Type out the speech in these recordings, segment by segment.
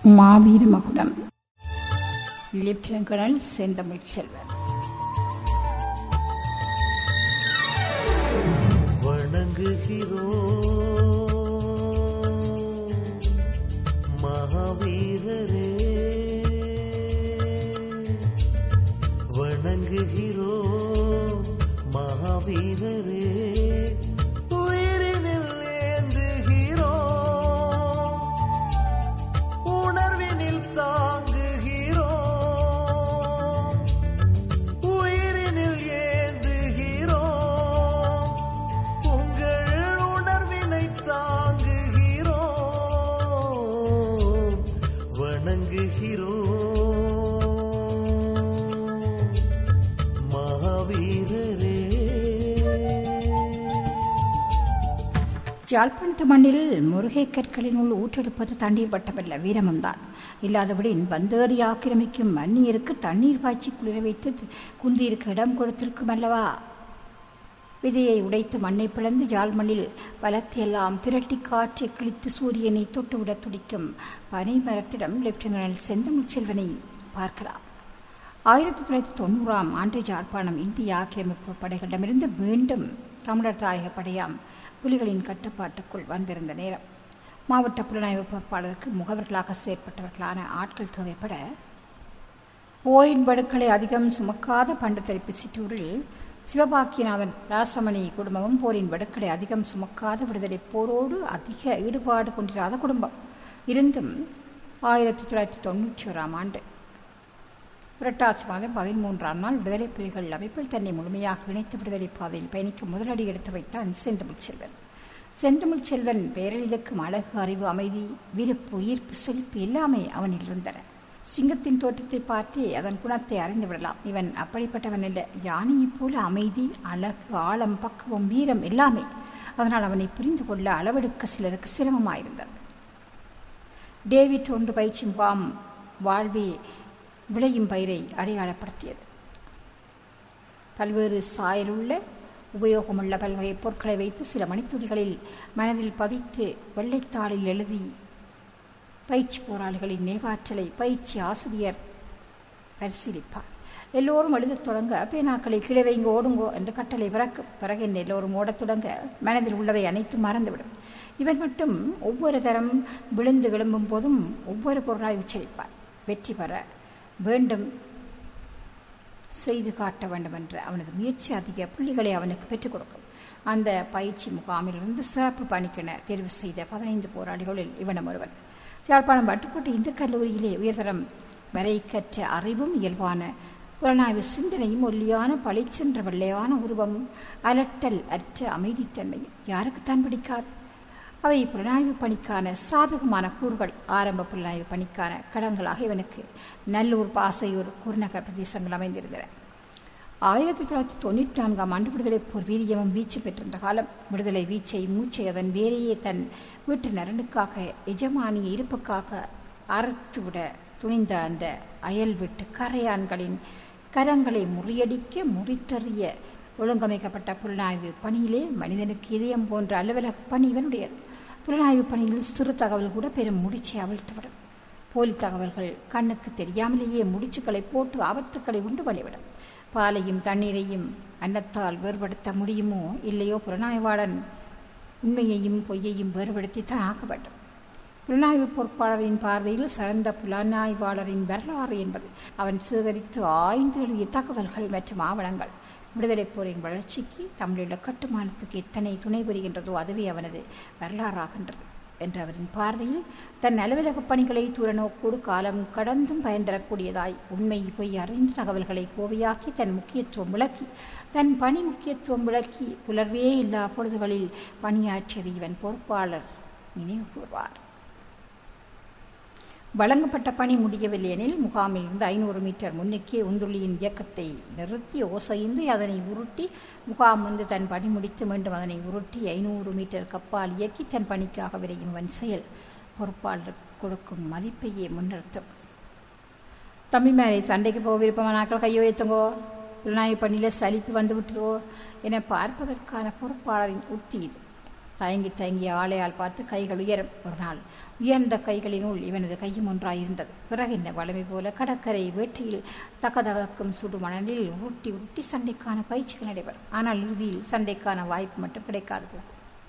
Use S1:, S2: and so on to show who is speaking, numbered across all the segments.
S1: மாவீர மகுடம் lieutenant colonel செந்தமிழ் செல்வன்
S2: வணங்குகிறோம் மகாவீரரே வணங்குகிறோம் மகாவீரரே உயிரினில் ஏந்துகிறோம் உணர்வினில் தாங்குகிறோம் உயிரினில் ஏந்துகிறோம் உங்கள் உணர்வினை தாங்குகிறோம் வணங்குகிறோம் மகாவீரரே
S1: யாழ்ப்பாணத்து மண்ணில் முருகை கற்களினுள் ஊற்றெடுப்பது தண்ணீர் வட்டமல்ல வீரமும்தான் இல்லாதபடின் வந்தேறி ஆக்கிரமிக்கும் மன்னியருக்கு தண்ணீர் பாய்ச்சி குளிர வைத்து குந்தியிருக்க இடம் கொடுத்திருக்கும் அல்லவா விதையை உடைத்து மண்ணை பிளந்து யாழ் மண்ணில் பலத்தையெல்லாம் திரட்டி காற்றை கிழித்து சூரியனை தொட்டுவிட துடிக்கும் பனை மரத்திடம் லெப்டினன்ட் செந்தமிழ் செல்வனை பார்க்கலாம் ஆயிரத்தி தொள்ளாயிரத்தி தொண்ணூறாம் ஆண்டு யாழ்ப்பாணம் இந்திய ஆக்கிரமிப்பு படைகளிடமிருந்து மீண்டும் தமிழர் தாயக படையாம் புலிகளின் கட்டுப்பாட்டுக்குள் வந்திருந்த நேரம் மாவட்ட புலனாய்வு பொறுப்பாளருக்கு முகவர்களாக செயற்பட்டவர்களான ஆட்கள் தேவைப்பட போயின் படுக்களை அதிகம் சுமக்காத பண்டத்தரிப்பு சிற்றூரில் சிவபாக்கியநாதன் ராசமணி குடும்பமும் போரின் வடுக்களை அதிகம் சுமக்காத விடுதலை போரோடு அதிக ஈடுபாடு கொண்டிராத குடும்பம் இருந்தும் ஆயிரத்தி தொள்ளாயிரத்தி தொண்ணூற்றி ஓராம் ஆண்டு புரட்டாசி மாதம் பதிமூன்றாம் நாள் விடுதலை புலிகள் அமைப்பில் தன்னை முழுமையாக இணைத்து விடுதலை பாதையில் பயணிக்க முதலடி எடுத்து வைத்தான் செந்தமிழ் செல்வன் செந்தமிழ் செல்வன் பேரழிலுக்கும் அழகு அறிவு அமைதி விருப்பு ஈர்ப்பு செழிப்பு எல்லாமே அவனில் இருந்தன சிங்கத்தின் தோற்றத்தை பார்த்தே அதன் குணத்தை அறிந்து விடலாம் இவன் அப்படிப்பட்டவன் அல்ல யானையைப் போல அமைதி அழகு ஆழம் பக்குவம் வீரம் எல்லாமே அதனால் அவனை புரிந்து கொள்ள அளவெடுக்க சிலருக்கு சிரமமாயிருந்தது டேவிட் ஒன்று பயிற்சி முகாம் வாழ்வே விளையும் பயிரை அடையாளப்படுத்தியது பல்வேறு சாயலுள்ள உபயோகமுள்ள பல்வகை பொருட்களை வைத்து சில மணித்துளிகளில் மனதில் பதித்து வெள்ளைத்தாளில் எழுதி பயிற்சி போராளிகளின் நேவாற்றலை பயிற்சி ஆசிரியர் பரிசீலிப்பார் எல்லோரும் எழுதத் தொடங்க பேனாக்களை கீழே வைங்க ஓடுங்கோ என்று கட்டளை பிறக்கும் பிறகு என்ன எல்லோரும் ஓடத் தொடங்க மனதில் உள்ளவை அனைத்தும் மறந்துவிடும் இவன் மட்டும் ஒவ்வொரு தரம் விழுந்து விளம்பும் போதும் ஒவ்வொரு பொருளாய் உச்சரிப்பார் வெற்றி பெற வேண்டும் செய்து காட்ட வேண்டும் என்ற அவனது முயற்சி அதிக புள்ளிகளை அவனுக்கு பெற்றுக் கொடுக்கும் அந்த பயிற்சி முகாமிலிருந்து சிறப்பு பணிக்கென தேர்வு செய்த பதினைந்து போராளிகளில் இவனும் ஒருவன் யாழ்ப்பாணம் வட்டுக்கோட்டை இந்து கல்லூரியிலே உயர்தரம் வரை கற்ற அறிவும் இயல்பான புலனாய்வு சிந்தனையும் ஒல்லியான பளிச்சென்ற வெள்ளையான உருவமும் அலட்டல் அற்ற அமைதித்தன்மையும் யாருக்குத்தான் பிடிக்காது அவை புலனாய்வு பணிக்கான சாதகமான கூறுகள் ஆரம்ப புலனாய்வு பணிக்கான களங்களாக இவனுக்கு நல்லூர் பாசையூர் குருநகர் பிரதேசங்கள் அமைந்திருந்தன ஆயிரத்தி தொள்ளாயிரத்தி தொண்ணூற்றி நான்காம் ஆண்டு விடுதலை போர் வீரியமும் வீச்சு பெற்றிருந்த காலம் விடுதலை வீச்சை மூச்சை அதன் வேலையே தன் வீட்டு நலனுக்காக எஜமானிய இருப்புக்காக அறுத்துவிட துணிந்த அந்த அயல் வீட்டு கரையான்களின் கரங்களை முறியடிக்க முறித்தறிய ஒழுங்கமைக்கப்பட்ட புலனாய்வு பணியிலே மனிதனுக்கு இதயம் போன்ற அலுவலக பணி இவனுடையது புலனாய்வு பணியில் சிறு தகவல் கூட பெரும் முடிச்சை அவிழ்த்துவிடும் போலி தகவல்கள் கண்ணுக்கு தெரியாமலேயே முடிச்சுக்களை போட்டு ஆபத்துக்களை உண்டு பண்ணிவிடும் பாலையும் தண்ணீரையும் அன்னத்தால் வேறுபடுத்த முடியுமோ இல்லையோ புலனாய்வாளன் உண்மையையும் பொய்யையும் வேறுபடுத்தித்தான் ஆக வேண்டும் புலனாய்வு பொறுப்பாளரின் பார்வையில் சிறந்த புலனாய்வாளரின் வரலாறு என்பது அவன் சேகரித்து ஆய்ந்து எழுதிய தகவல்கள் மற்றும் ஆவணங்கள் விடுதலை போரின் வளர்ச்சிக்கு தமிழீழ கட்டுமானத்துக்கு எத்தனை துணை புரிகின்றதோ அதுவே அவனது வரலாறாகின்றது என்ற அவரின் பார்வையில் தன் அலுவலக பணிகளை தூரநோக்கோடு காலம் கடந்தும் பயன் தரக்கூடியதாய் உண்மை பொய் அறிந்த தகவல்களை கோவையாக்கி தன் முக்கியத்துவம் விளக்கி தன் பணி முக்கியத்துவம் விளக்கி புலர்வே இல்லா பொழுதுகளில் பணியாற்றியது இவன் பொறுப்பாளர் நினைவு கூர்வார் வழங்கப்பட்ட பணி முடியவில்லை எனில் முகாமில் இருந்து ஐநூறு மீட்டர் முன்னுக்கே உந்துள்ளியின் இயக்கத்தை நிறுத்தி ஓசையின்றி அதனை உருட்டி முகாம் வந்து தன் பணி முடித்து மீண்டும் அதனை உருட்டி ஐநூறு மீட்டர் கப்பால் இயக்கி தன் பணிக்காக விரையும் வன் செயல் பொறுப்பாளர் கொடுக்கும் மதிப்பையே முன்னிறுத்தும் தம்பி மேலே சண்டைக்கு போக விருப்பமானாக்கள் கையோ ஏத்துங்கோ புலனாய்வு பணியில் சலிப்பு வந்து விட்டுதோ என பார்ப்பதற்கான பொறுப்பாளரின் உத்தி இது தயங்கி தயங்கி ஆளையால் பார்த்து கைகள் உயரும் ஒரு நாள் உயர்ந்த கைகளினுள் இவனது கையும் ஒன்றாயிருந்தது பிறகு என்ன வளமை போல கடற்கரை வேட்டையில் தகதகக்கும் சுடு மணலில் உருட்டி உருட்டி சண்டைக்கான பயிற்சிகள் நடைபெறும் ஆனால் இறுதியில் சண்டைக்கான வாய்ப்பு மட்டும் கிடைக்காது போகும்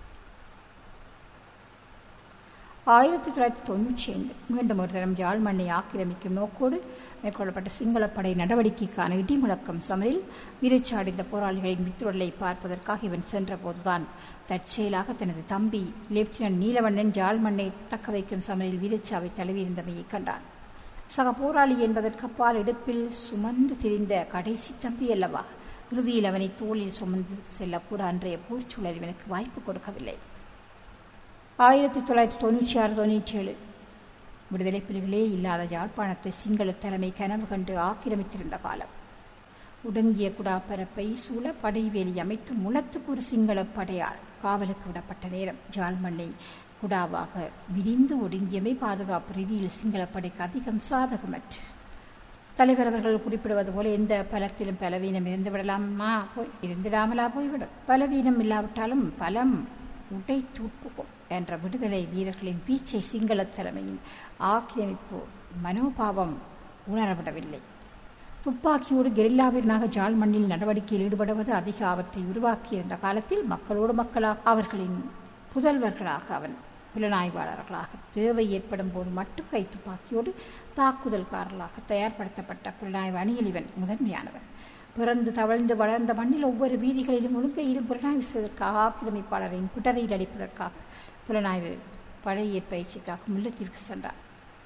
S1: ஆயிரத்தி தொள்ளாயிரத்தி தொண்ணூற்றி ஐந்து மீண்டும் ஒரு தரம் யாழ் மண்ணை ஆக்கிரமிக்கும் நோக்கோடு மேற்கொள்ளப்பட்ட சிங்களப்படை நடவடிக்கைக்கான இடிமுழக்கம் சமரில் வீரச்சாடிந்த போராளிகளின் மித்துரலை பார்ப்பதற்காக இவன் சென்றபோதுதான் தற்செயலாக தனது தம்பி லெப்டினன்ட் நீலவண்ணன் யாழ் மண்ணை தக்க வைக்கும் சமரில் வீரச்சாவை தழுவியிருந்தமையை கண்டான் சக போராளி என்பதற்கு அப்பால் இடுப்பில் சுமந்து திரிந்த கடைசி தம்பி அல்லவா இறுதியில் அவனை தோளில் சுமந்து செல்லக்கூட அன்றைய போர்ச்சூழல் இவனுக்கு வாய்ப்பு கொடுக்கவில்லை ஆயிரத்தி தொள்ளாயிரத்தி தொண்ணூற்றி ஆறு தொண்ணூற்றி ஏழு விடுதலை புலிகளே இல்லாத யாழ்ப்பாணத்தை சிங்கள தலைமை கனவு கண்டு ஆக்கிரமித்திருந்த காலம் உடங்கிய குடாப்பரப்பை சூழ படைவேலி அமைத்து முளத்துக்கு ஒரு சிங்கள படையால் காவலுக்கு விடப்பட்ட நேரம் ஜாழ் மண்ணை குடாவாக விரிந்து ஒடுங்கியமை பாதுகாப்பு ரீதியில் சிங்கள படைக்கு அதிகம் சாதகமற்று தலைவர் அவர்கள் குறிப்பிடுவது போல எந்த பலத்திலும் பலவீனம் இருந்து விடலாமா போய் இருந்திடாமலா போய்விடும் பலவீனம் இல்லாவிட்டாலும் பலம் உடை தூப்புகும் என்ற விடுதலை வீரர்களின் வீச்சை சிங்கள தலைமையின் ஆக்கிரமிப்பு மனோபாவம் உணரவிடவில்லை துப்பாக்கியோடு கெரில்லாவிற்காக ஜாழ் மண்ணில் நடவடிக்கையில் ஈடுபடுவது அதிக ஆபத்தை உருவாக்கியிருந்த காலத்தில் மக்களோடு மக்களாக அவர்களின் புதல்வர்களாக அவன் புலனாய்வாளர்களாக தேவை ஏற்படும் போது மட்டும் கை துப்பாக்கியோடு தாக்குதல்காரர்களாக தயார்படுத்தப்பட்ட புலனாய்வு அணியில் இவன் முதன்மையானவன் பிறந்து தவழ்ந்து வளர்ந்த மண்ணில் ஒவ்வொரு வீதிகளிலும் ஒழுங்கையிலும் புலனாய்வு செய்வதற்காக ஆக்கிரமிப்பாளரின் பிடரையில் அடிப்பதற்காக புலனாய்வு பழைய பயிற்சிக்காக முல்லத்திற்கு சென்றார்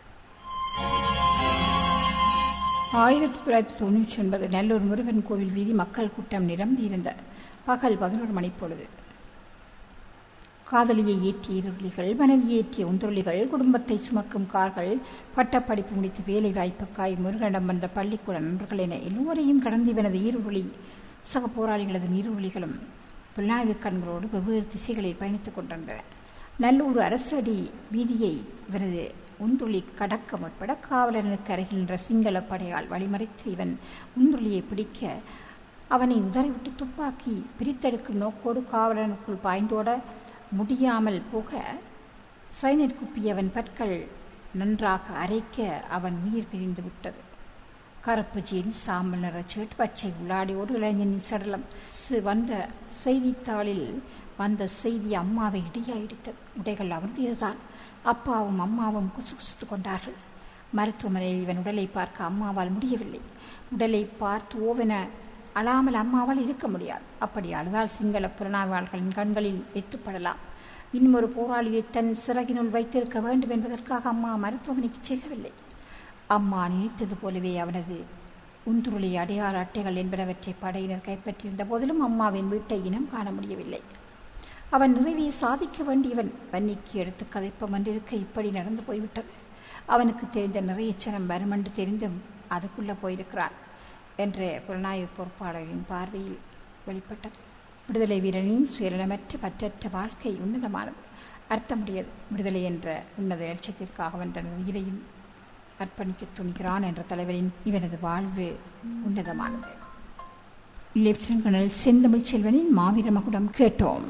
S1: ஆயிரத்தி தொள்ளாயிரத்தி தொண்ணூற்றி ஒன்பது நல்லூர் முருகன் கோவில் வீதி மக்கள் கூட்டம் நிரம்பியிருந்த பகல் பதினோரு மணி பொழுது காதலியை ஏற்றிய இருளிகள் மனைவியை ஏற்றிய உந்துருளிகள் குடும்பத்தை சுமக்கும் கார்கள் பட்டப்படிப்பு முடித்து வேலை வாய்ப்புக்காய் முருகனிடம் வந்த பள்ளிக்கூட நண்பர்கள் என எல்லோரையும் கடந்து இவனது ஈருளி சக போராளிகளது நீருளிகளும் புலனாய்வு கண்களோடு வெவ்வேறு திசைகளில் பயணித்துக் கொண்டிருந்தன நல்லூர் அரசடி வீதியை இவனது உந்துளி கடக்க முற்பட காவலனுக்கு அருகில் நின்ற சிங்கள படையால் வழிமறைத்து இவன் உந்துளியை பிடிக்க அவனை உதறிவிட்டு துப்பாக்கி பிரித்தெடுக்கும் நோக்கோடு காவலனுக்குள் பாய்ந்தோட முடியாமல் போக சைனட் குப்பியவன் பற்கள் நன்றாக அரைக்க அவன் உயிர் பிரிந்து விட்டது கருப்பு ஜீன்ஸ் சாம்பல் நிற ஷர்ட் பச்சை உள்ளாடியோடு இளைஞனின் சடலம் வந்த செய்தித்தாளில் வந்த செய்தி அம்மாவை இடியா இடித்தது உடைகள் அவனுடையதுதான் அப்பாவும் அம்மாவும் குசு குசுத்து கொண்டார்கள் மருத்துவமனையில் இவன் உடலை பார்க்க அம்மாவால் முடியவில்லை உடலை பார்த்து ஓவென அழாமல் அம்மாவால் இருக்க முடியாது அப்படி அழுதால் சிங்கள புலனாய்வாளர்களின் கண்களில் எத்துப்படலாம் இன்னொரு போராளியை தன் சிறகினுள் வைத்திருக்க வேண்டும் என்பதற்காக அம்மா மருத்துவமனைக்கு செல்லவில்லை அம்மா நினைத்தது போலவே அவனது உந்துருளி அடையாள அட்டைகள் என்பனவற்றை படையினர் கைப்பற்றியிருந்த போதிலும் அம்மாவின் வீட்டை இனம் காண முடியவில்லை அவன் நிறைவே சாதிக்க வேண்டியவன் வன்னிக்கு எடுத்து கதைப்பம் என்றிருக்க இப்படி நடந்து போய்விட்டது அவனுக்கு தெரிந்த நிறைய சனம் வருமென்று தெரிந்தும் அதுக்குள்ளே போயிருக்கிறான் என்ற புலனாய்வு பொறுப்பாளரின் பார்வையில் வெளிப்பட்டது விடுதலை வீரனின் சுயநலமற்ற பற்றற்ற வாழ்க்கை உன்னதமானது அர்த்தமுடையது விடுதலை என்ற உன்னத லட்சியத்திற்காக அவன் தனது உயிரையும் அர்ப்பணிக்க துணிகிறான் என்ற தலைவரின் இவனது வாழ்வு உன்னதமானது லெப்டினன்ட் கர்னல் செந்தமிழ் செல்வனின் மாவீர மகுடம் கேட்டோம்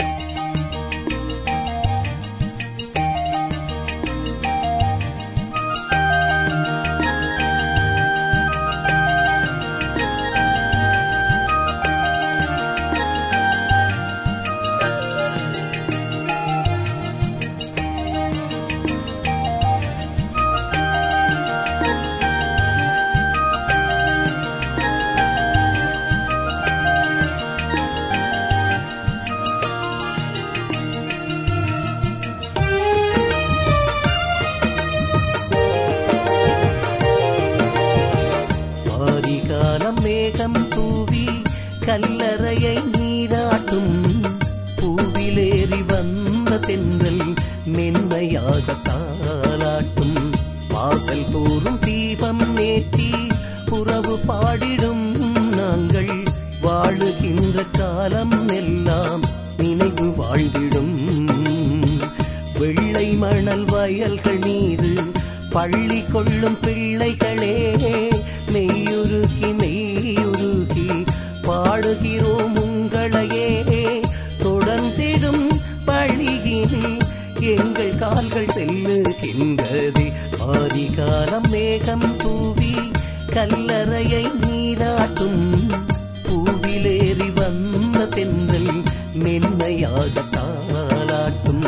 S2: ஆரிகாலம் மேகம் தூவி கல்லறையை நீராட்டும் பூவிலேறி வந்த தென்றல் மென்மையாக தாளாட்டும் வாசல் தோறும் தீபம் நேற்றி உறவு பாடிடும் நாங்கள் வாழுகின்ற காலம் எல்லாம் நினைவு வாழ்ந்திடும் வெள்ளை மணல் வயல்கள் மீது பள்ளி கொள்ளும் பிள்ளைகளே மெய்யுருகி மெய்யுருகி பாடுகிறோம் உங்களையே தொடர்ந்திடும் பழிய ஆரிகாலம் மேகம் தூவி கல்லறையை நீராட்டும் பூவிலேறி வந்த தென்றல் மென்மையாக தாளாட்டும்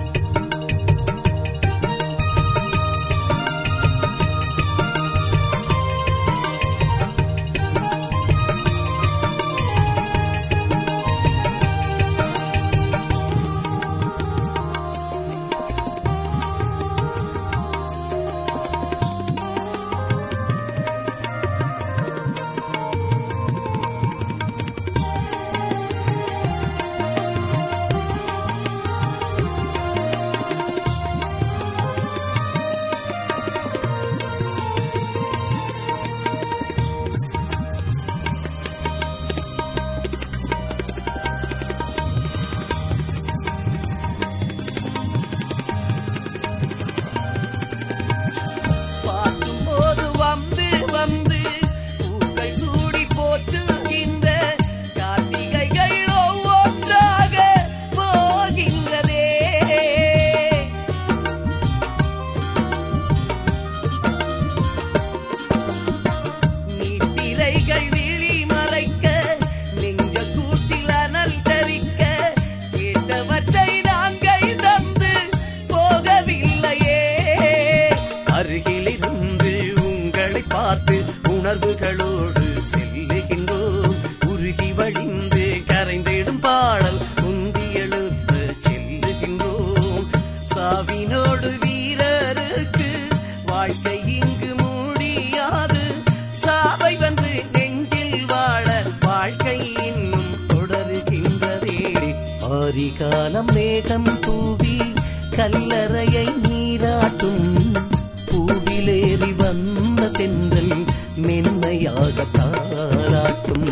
S2: பார்க்கும்போது வந்து வந்து பூக்கள் சூடி போற்றுகின்ற கார்த்திகைகள் ஒவ்வொன்றாக போகின்றதே நீத்திரைகள் விழி மறைக்க நெஞ்ச கூட்டில் அனல் தரிக்க கேட்டவற்றை நாங்கள் தந்து போகவில்லையே அருகிலிருந்து உங்களை பார்த்து உணர்வுகளோடு செல்லுகின்றோம் உருகி வழிந்து கரைந்திடும் பாடல் உந்தி எழுப்ப செல்லுகின்றோம் சாவினோடு வீரருக்கு வாழ்க்கை இங்கு முடியாது சாவை வந்து நெஞ்சில் வாழ வாழ்க்கை இன்னும் தொடருகின்றதே ஆரிகாலம் மேகம் தூவி கல்லறையை நீராட்டும் பூவிலேறி வந்த தென்றல் மென்மையாக தாளாட்டும்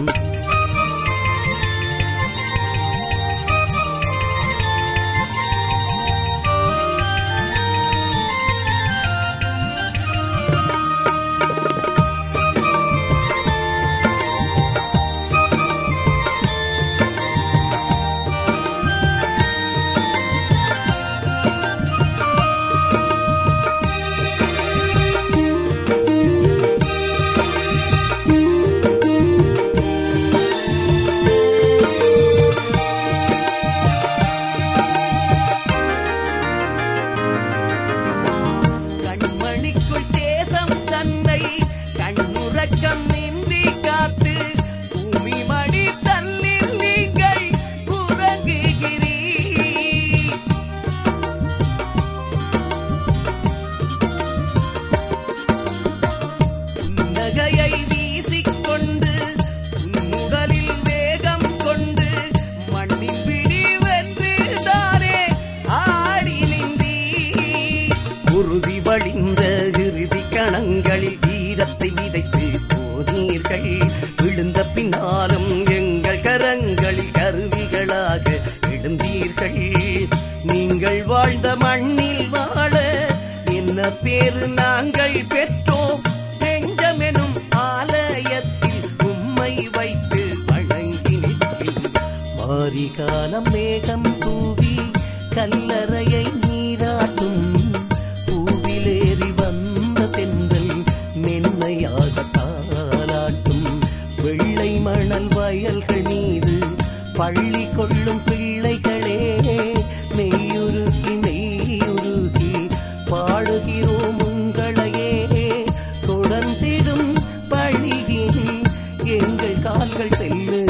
S2: கண்மணிக்குள் தேசம் தன்னை கண்ணுறக்கம் நின்றி காத்து பூமி மணி தன்னில் நீங்கள் உறங்குகிறீர் புன்னகையை வீசிக்கொண்டு உன்னுடலில் வேகம் கொண்டு மண்ணின் பிடி வென்று தானே ஆடி நின்றீர் உறுதி வழிந்த இறுதி கணங்களில் வீரத்தை விதைத்து போனீர்கள் விழுந்த பின்னாலும் எங்கள் கரங்களில் கருவிகளாக எழுந்தீர்கள் நீங்கள் வாழ்ந்த மண்ணில் வாழ என்ன பேரு நாங்கள் பெற்றோம் நெஞ்சமெனும் ஆலயத்தில் உம்மை வைத்து வணங்கி நிற்கின்றோம் மாரிகாலம் மேகம் தூவி கல்லறையை நீராட்டும் பூவிலேறி வந்த தென்றல் மென்மையாக தாளாட்டும் வெள்ளை மணல் வயல்கள் மீது பள்ளி கொள்ளும் பிள்ளைகளே மெய்யுருகி மெய்யுருகி பாடுகிறோம் உங்களையே தொடர்ந்திடும் பழியில் எங்கள் கால்கள் செல்லு